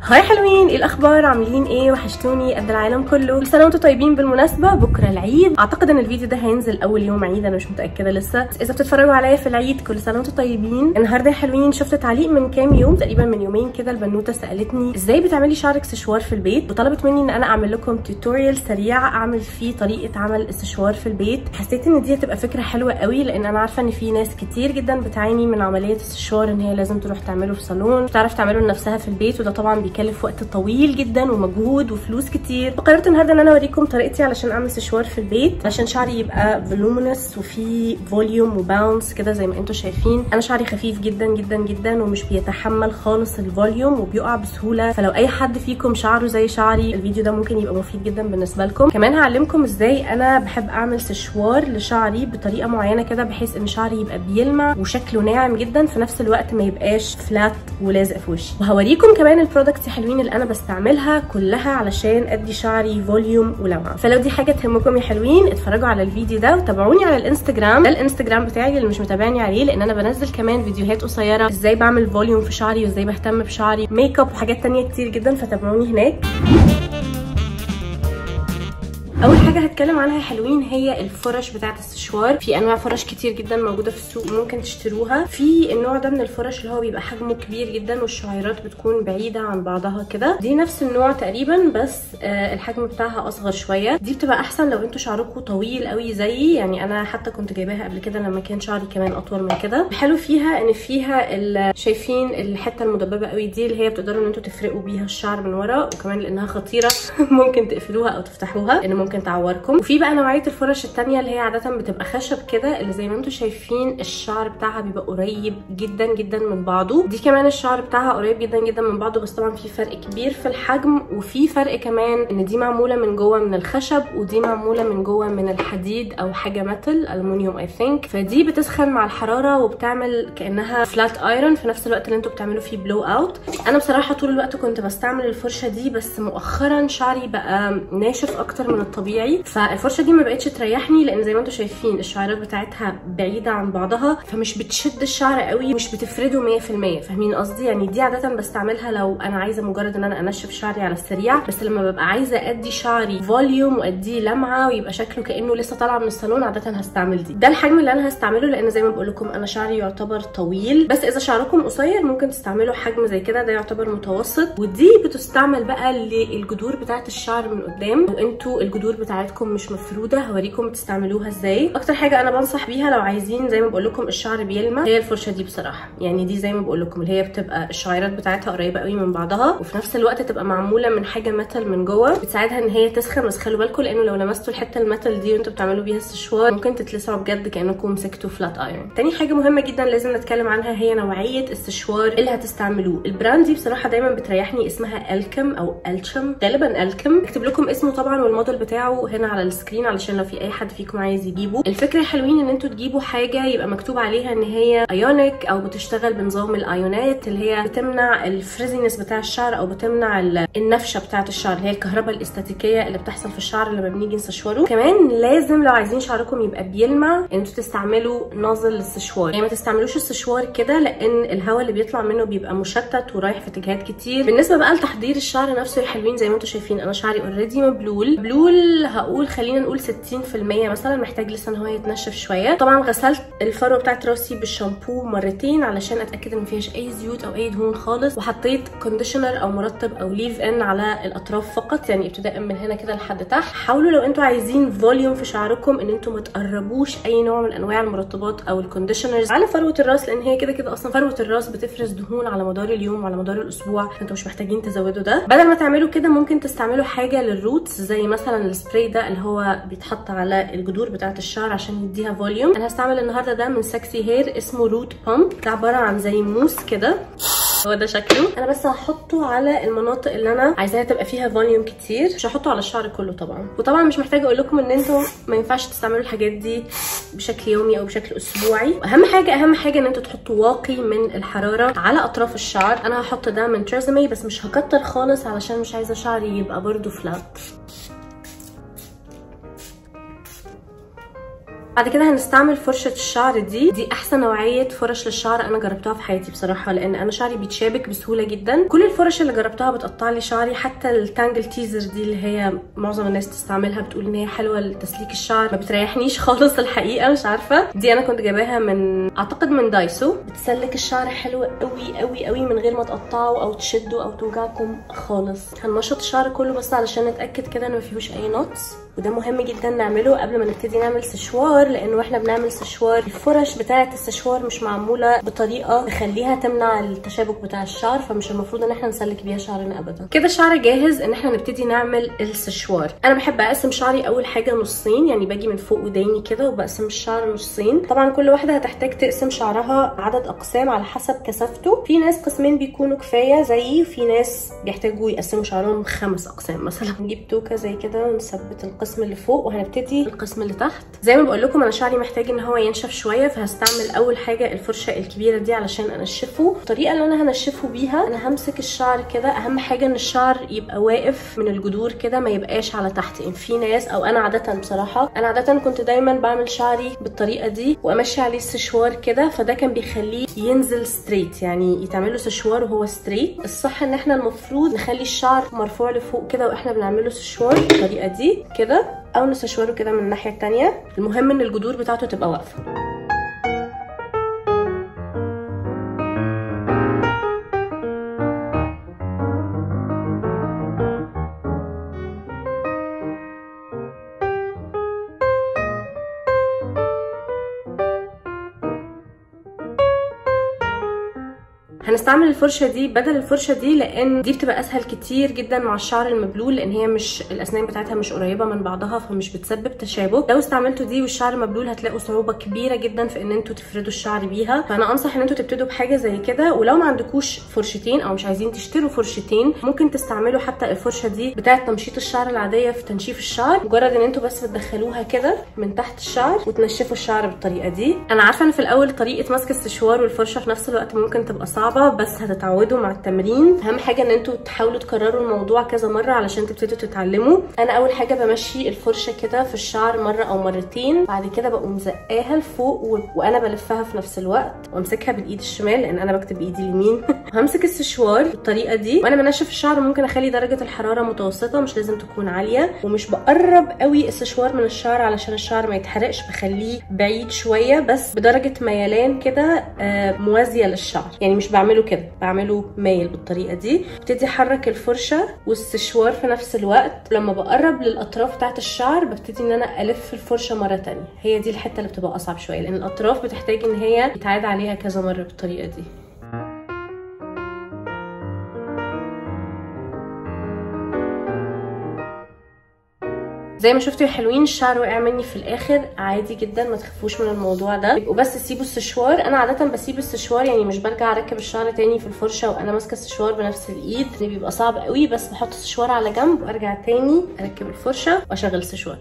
هاي حلوين ايه الاخبار عاملين ايه وحشتوني قد العالم كله كل سنه وانتم طيبين بالمناسبه بكره العيد اعتقد ان الفيديو ده هينزل اول يوم عيد انا مش متاكده لسه بس اذا بتتفرجوا عليا في العيد كل سنه وانتم طيبين النهارده يا حلوين شفت تعليق من كام يوم تقريبا من يومين كده البنوته سالتني ازاي بتعملي شعرك سشوار في البيت وطلبت مني ان انا اعمل لكم توتوريال سريع اعمل فيه طريقه عمل السشوار في البيت حسيت ان دي هتبقى فكره حلوه قوي لان انا عارفه ان في ناس كتير جدا بتعاني من عمليه السشوار ان هي لازم تروح تعمله في صالون بتعرف تعمله لنفسها في البيت وده طبعا بيكلف وقت طويل طويل جدا ومجهود وفلوس كتير فقررت النهارده ان انا اوريكم طريقتي علشان اعمل سشوار في البيت عشان شعري يبقى فولومينس وفي فوليوم وباونس كده زي ما انتم شايفين انا شعري خفيف جدا جدا جدا ومش بيتحمل خالص الفوليوم وبيقع بسهوله فلو اي حد فيكم شعره زي شعري الفيديو ده ممكن يبقى مفيد جدا بالنسبه لكم كمان هعلمكم ازاي انا بحب اعمل سشوار لشعري بطريقه معينه كده بحيث ان شعري يبقى بيلمع وشكله ناعم جدا في نفس الوقت ما يبقاش فلات ولازق في وشي وهوريكم كمان البرودكتس الحلوين اللي انا بستعملها كلها علشان ادي شعري فوليوم ولمعه فلو دي حاجه تهمكم يا حلوين اتفرجوا على الفيديو ده وتابعوني على الانستجرام ده الانستجرام بتاعي اللي مش متابعني عليه لان انا بنزل كمان فيديوهات قصيره ازاي بعمل فوليوم في شعري وازاي بهتم بشعري ميك اب وحاجات تانية كتير جدا فتابعوني هناك اول حاجه هتكلم عنها يا حلوين هي الفرش بتاعه السشوار في انواع فرش كتير جدا موجوده في السوق ممكن تشتروها في النوع ده من الفرش اللي هو بيبقى حجمه كبير جدا والشعيرات بتكون بعيده عن بعضها كده دي نفس النوع تقريبا بس آه الحجم بتاعها اصغر شويه دي بتبقى احسن لو انتوا شعركم طويل قوي زيي يعني انا حتى كنت جايباها قبل كده لما كان شعري كمان اطول من كده الحلو فيها ان فيها شايفين الحته المدببه قوي دي اللي هي بتقدروا ان انتوا تفرقوا بيها الشعر من ورا وكمان لانها خطيره ممكن تقفلوها او تفتحوها ان ممكن تعوركم وفي بقى نوعيه الفرش الثانيه اللي هي عاده بتبقى خشب كده اللي زي ما انتم شايفين الشعر بتاعها بيبقى قريب جدا جدا من بعضه دي كمان الشعر بتاعها قريب جدا جدا من بعضه بس طبعا في فرق كبير في الحجم وفي فرق كمان ان دي معموله من جوه من الخشب ودي معموله من جوه من الحديد او حاجه ميتال المونيوم اي ثينك فدي بتسخن مع الحراره وبتعمل كانها فلات ايرون في نفس الوقت اللي انتوا بتعملوا فيه بلو اوت انا بصراحه طول الوقت كنت بستعمل الفرشه دي بس مؤخرا شعري بقى ناشف اكتر من الطبيعي فالفرشه دي ما بقتش تريحني لان زي ما انتم شايفين الشعيرات بتاعتها بعيده عن بعضها فمش بتشد الشعر قوي مش بتفرده 100% فاهمين قصدي يعني دي عاده بستعملها لو انا عايزه مجرد ان انا انشف شعري على السريع بس لما ببقى عايزه ادي شعري فوليوم واديه لمعه ويبقى شكله كانه لسه طالعه من الصالون عاده هستعمل دي ده الحجم اللي انا هستعمله لان زي ما بقول لكم انا شعري يعتبر طويل بس اذا شعركم قصير ممكن تستعملوا حجم زي كده ده يعتبر متوسط ودي بتستعمل بقى للجذور بتاعه الشعر من قدام وانتوا الجذور بتاعتكم مش مفروده هوريكم تستعملوها ازاي اكتر حاجه انا بنصح بيها لو عايزين زي ما بقول لكم الشعر بيلمع هي الفرشه دي بصراحه يعني دي زي ما بقول لكم اللي هي بتبقى الشعيرات بتاعتها قريبه قوي من بعضها وفي نفس الوقت تبقى معموله من حاجه ميتال من جوه بتساعدها ان هي تسخن بس خلوا بالكم لانه لو لمستوا الحته الميتال دي وانتوا بتعملوا بيها السشوار ممكن تتلسعوا بجد كانكم مسكتوا فلات ايرون تاني حاجه مهمه جدا لازم نتكلم عنها هي نوعيه السشوار اللي هتستعملوه البراند دي بصراحه دايما بتريحني اسمها الكم او الشم غالبا الكم اكتب لكم اسمه طبعا والموديل بتاعه هنا على السكرين علشان لو في اي حد فيكم عايز يجيبه الفكره حلوين ان انتوا تجيبوا حاجه يبقى مكتوب عليها ان هي ايونيك او بتشتغل بنظام الايونات اللي هي بتمنع الفريزينس بتاع الشعر او بتمنع النفشه بتاعه الشعر اللي هي الكهرباء الاستاتيكيه اللي بتحصل في الشعر لما بنيجي نسشوره كمان لازم لو عايزين شعركم يبقى بيلمع انتوا تستعملوا نازل للسشوار يعني ما تستعملوش السشوار كده لان الهواء اللي بيطلع منه بيبقى مشتت ورايح في اتجاهات كتير بالنسبه بقى لتحضير الشعر نفسه يا حلوين زي ما انتوا شايفين انا شعري اوريدي مبلول بلول هقول خلينا نقول 60% مثلا محتاج لسه ان هو يتنشف شويه طبعا غسلت الفروه بتاعت راسي بالشامبو مرتين علشان اتاكد ان مفيهاش اي زيوت او اي دهون خالص وحطيت كونديشنر او مرطب او ليف ان على الاطراف فقط يعني ابتداء من هنا كده لحد تحت حاولوا لو انتوا عايزين فوليوم في شعركم ان انتوا ما تقربوش اي نوع من انواع المرطبات او الكونديشنرز على فروه الراس لان هي كده كده اصلا فروه الراس بتفرز دهون على مدار اليوم وعلى مدار الاسبوع فانتوا مش محتاجين تزودوا ده بدل ما تعملوا كده ممكن تستعملوا حاجه للروتس زي مثلا السبراي ده اللي هو بيتحط على الجذور بتاعه الشعر عشان يديها فوليوم انا هستعمل النهارده ده من سكسي هير اسمه روت بامب ده عباره عن زي موس كده هو ده شكله انا بس هحطه على المناطق اللي انا عايزاها تبقى فيها فوليوم كتير مش هحطه على الشعر كله طبعا وطبعا مش محتاجه اقول لكم ان انتوا ما ينفعش تستعملوا الحاجات دي بشكل يومي او بشكل اسبوعي واهم حاجه اهم حاجه ان انتوا تحطوا واقي من الحراره على اطراف الشعر انا هحط ده من تريزمي بس مش هكتر خالص علشان مش عايزه شعري يبقى برده فلات بعد كده هنستعمل فرشة الشعر دي دي احسن نوعية فرش للشعر انا جربتها في حياتي بصراحة لان انا شعري بيتشابك بسهولة جدا كل الفرش اللي جربتها بتقطع لي شعري حتى التانجل تيزر دي اللي هي معظم الناس تستعملها بتقول ان هي حلوة لتسليك الشعر ما بتريحنيش خالص الحقيقة مش عارفة دي انا كنت جايباها من اعتقد من دايسو بتسلك الشعر حلو قوي قوي قوي من غير ما تقطعه او تشده او توجعكم خالص هننشط الشعر كله بس علشان نتاكد كده ان ما فيهوش اي نوتس وده مهم جدا نعمله قبل ما نبتدي نعمل سشوار لان واحنا بنعمل سشوار الفرش بتاعه السشوار مش معموله بطريقه تخليها تمنع التشابك بتاع الشعر فمش المفروض ان احنا نسلك بيها شعرنا ابدا كده الشعر جاهز ان احنا نبتدي نعمل السشوار انا بحب اقسم شعري اول حاجه نصين يعني باجي من فوق وداني كده وبقسم الشعر نصين طبعا كل واحده هتحتاج تقسم شعرها عدد اقسام على حسب كثافته في ناس قسمين بيكونوا كفايه زيي وفي ناس بيحتاجوا يقسموا شعرهم خمس اقسام مثلا نجيب توكه زي كده ونثبت القسم اللي فوق وهنبتدي القسم اللي تحت زي ما بقول لكم انا شعري محتاج ان هو ينشف شويه فهستعمل اول حاجه الفرشه الكبيره دي علشان انشفه الطريقه اللي انا هنشفه بيها انا همسك الشعر كده اهم حاجه ان الشعر يبقى واقف من الجذور كده ما يبقاش على تحت ان في ناس او انا عاده بصراحه انا عاده كنت دايما بعمل شعري بالطريقه دي وامشي عليه السشوار كده فده كان بيخليه ينزل ستريت يعني يتعمل له سشوار وهو ستريت الصح ان احنا المفروض نخلي الشعر مرفوع لفوق كده واحنا بنعمله سشوار بالطريقه دي كده او نسشوره كده من الناحيه التانية المهم ان الجذور بتاعته تبقى واقفه هنستعمل الفرشه دي بدل الفرشه دي لان دي بتبقى اسهل كتير جدا مع الشعر المبلول لان هي مش الاسنان بتاعتها مش قريبه من بعضها فمش بتسبب تشابك لو استعملتوا دي والشعر مبلول هتلاقوا صعوبه كبيره جدا في ان انتوا تفردوا الشعر بيها فانا انصح ان انتوا تبتدوا بحاجه زي كده ولو ما عندكوش فرشتين او مش عايزين تشتروا فرشتين ممكن تستعملوا حتى الفرشه دي بتاعه تمشيط الشعر العاديه في تنشيف الشعر مجرد ان انتوا بس بتدخلوها كده من تحت الشعر وتنشفوا الشعر بالطريقه دي انا عارفه ان في الاول طريقه مسك السشوار والفرشه في نفس الوقت ممكن تبقى صعبه بس هتتعودوا مع التمرين اهم حاجه ان انتوا تحاولوا تكرروا الموضوع كذا مره علشان تبتدوا تتعلموا انا اول حاجه بمشي الفرشه كده في الشعر مره او مرتين بعد كده بقوم زقاها لفوق و... وانا بلفها في نفس الوقت وامسكها بالايد الشمال لان انا بكتب بايدي اليمين همسك السشوار بالطريقه دي وانا بنشف الشعر ممكن اخلي درجه الحراره متوسطه مش لازم تكون عاليه ومش بقرب قوي السشوار من الشعر علشان الشعر ما يتحرقش بخليه بعيد شويه بس بدرجه ميلان كده آه موازيه للشعر يعني مش بعمله كده بعمله مايل بالطريقه دي ابتدي احرك الفرشه والسشوار في نفس الوقت لما بقرب للاطراف بتاعت الشعر ببتدي ان انا الف الفرشه مره تانية هي دي الحته اللي بتبقى اصعب شويه لان الاطراف بتحتاج ان هي يتعاد عليها كذا مره بالطريقه دي زي ما شفتوا يا حلوين الشعر وقع مني في الاخر عادي جدا ما تخافوش من الموضوع ده يبقوا بس سيبوا السشوار انا عاده بسيب السشوار يعني مش برجع اركب الشعر تاني في الفرشه وانا ماسكه السشوار بنفس الايد اللي بيبقى صعب قوي بس بحط السشوار على جنب وارجع تاني اركب الفرشه واشغل السشوار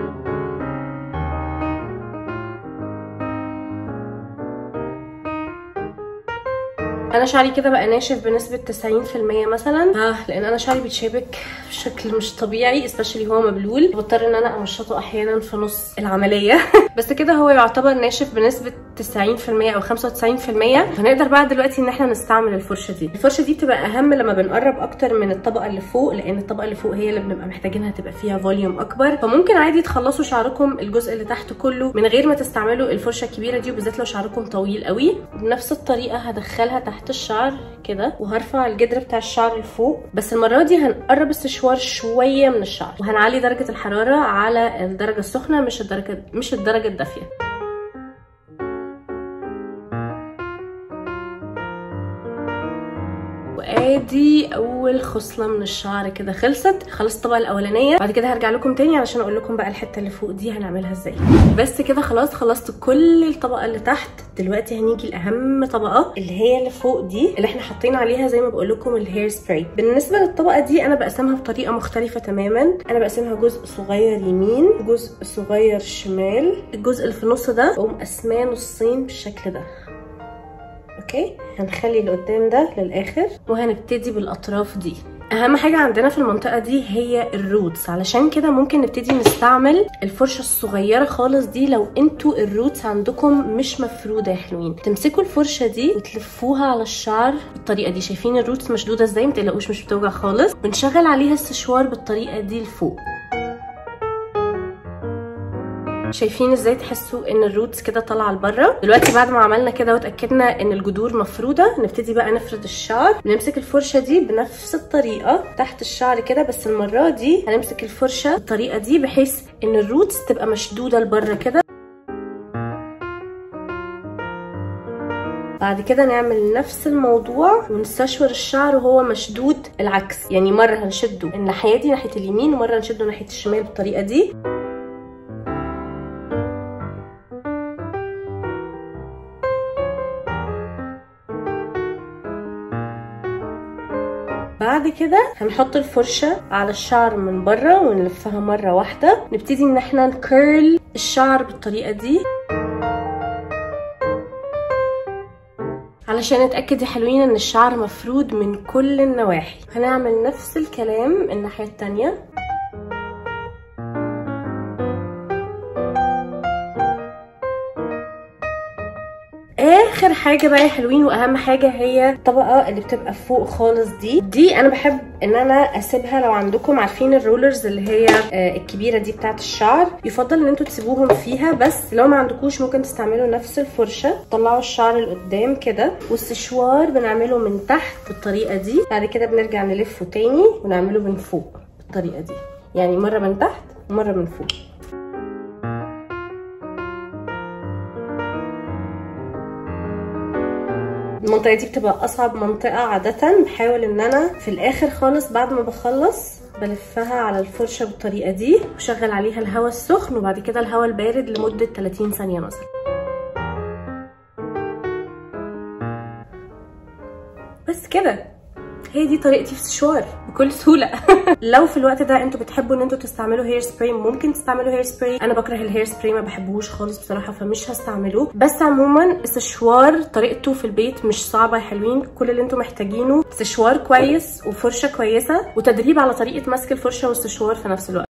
انا شعري كده بقى ناشف بنسبه 90% مثلا آه لان انا شعري بيتشابك بشكل مش طبيعي especially هو مبلول بضطر ان انا امشطه احيانا في نص العمليه بس كده هو يعتبر ناشف بنسبه 90% او 95% فنقدر بقى دلوقتي ان احنا نستعمل الفرشه دي الفرشه دي بتبقى اهم لما بنقرب اكتر من الطبقه اللي فوق لان الطبقه اللي فوق هي اللي بنبقى محتاجينها تبقى فيها فوليوم اكبر فممكن عادي تخلصوا شعركم الجزء اللي تحت كله من غير ما تستعملوا الفرشه الكبيره دي وبالذات لو شعركم طويل قوي بنفس الطريقه هدخلها تحت الشعر كده وهرفع الجدر بتاع الشعر لفوق بس المره دي هنقرب السشوار شويه من الشعر وهنعلي درجه الحراره على الدرجه السخنه مش الدرجه مش الدرجه الدافيه وادي اول خصله من الشعر كده خلصت خلصت الطبقه الاولانيه بعد كده هرجع لكم تاني علشان اقول لكم بقى الحته اللي فوق دي هنعملها ازاي بس كده خلاص خلصت كل الطبقه اللي تحت دلوقتي هنيجي لاهم طبقه اللي هي اللي فوق دي اللي احنا حاطين عليها زي ما بقول لكم الهير سبراي بالنسبه للطبقه دي انا بقسمها بطريقه مختلفه تماما انا بقسمها جزء صغير يمين جزء صغير شمال الجزء اللي في النص ده بقوم قسماه نصين بالشكل ده اوكي هنخلي اللي قدام ده للاخر وهنبتدي بالاطراف دي اهم حاجه عندنا في المنطقه دي هي الروتس علشان كده ممكن نبتدي نستعمل الفرشه الصغيره خالص دي لو انتوا الروتس عندكم مش مفروده يا حلوين تمسكوا الفرشه دي وتلفوها على الشعر بالطريقه دي شايفين الروتس مشدوده ازاي متقلقوش مش بتوجع خالص ونشغل عليها السشوار بالطريقه دي لفوق شايفين ازاي تحسوا ان الروتس كده طالعه لبره دلوقتي بعد ما عملنا كده واتاكدنا ان الجذور مفروده نبتدي بقى نفرد الشعر نمسك الفرشه دي بنفس الطريقه تحت الشعر كده بس المره دي هنمسك الفرشه بالطريقه دي بحيث ان الروتس تبقى مشدوده لبره كده بعد كده نعمل نفس الموضوع ونستشور الشعر وهو مشدود العكس يعني مره هنشده الناحيه دي ناحيه اليمين ومره نشده ناحيه الشمال بالطريقه دي بعد كده هنحط الفرشة على الشعر من بره ونلفها مرة واحدة نبتدي ان احنا نكيرل الشعر بالطريقة دي علشان نتأكد يا حلوين ان الشعر مفرود من كل النواحي هنعمل نفس الكلام الناحية التانية اخر حاجه بقى يا حلوين واهم حاجه هي الطبقه اللي بتبقى فوق خالص دي دي انا بحب ان انا اسيبها لو عندكم عارفين الرولرز اللي هي الكبيره دي بتاعه الشعر يفضل ان انتوا تسيبوهم فيها بس لو ما عندكوش ممكن تستعملوا نفس الفرشه طلعوا الشعر لقدام كده والسشوار بنعمله من تحت بالطريقه دي بعد كده بنرجع نلفه تاني ونعمله من فوق بالطريقه دي يعني مره من تحت ومره من فوق المنطقه دي بتبقى اصعب منطقه عاده بحاول ان انا في الاخر خالص بعد ما بخلص بلفها على الفرشه بالطريقه دي وشغل عليها الهواء السخن وبعد كده الهواء البارد لمده 30 ثانيه مثلا بس كده هي دي طريقتي في السشوار بكل سهوله لو في الوقت ده انتوا بتحبوا ان انتوا تستعملوا هير سبراي ممكن تستعملوا هير سبراي انا بكره الهير سبراي ما بحبهوش خالص بصراحه فمش هستعمله بس عموما السشوار طريقته في البيت مش صعبه يا حلوين كل اللي انتوا محتاجينه سشوار كويس وفرشه كويسه وتدريب على طريقه مسك الفرشه والسشوار في نفس الوقت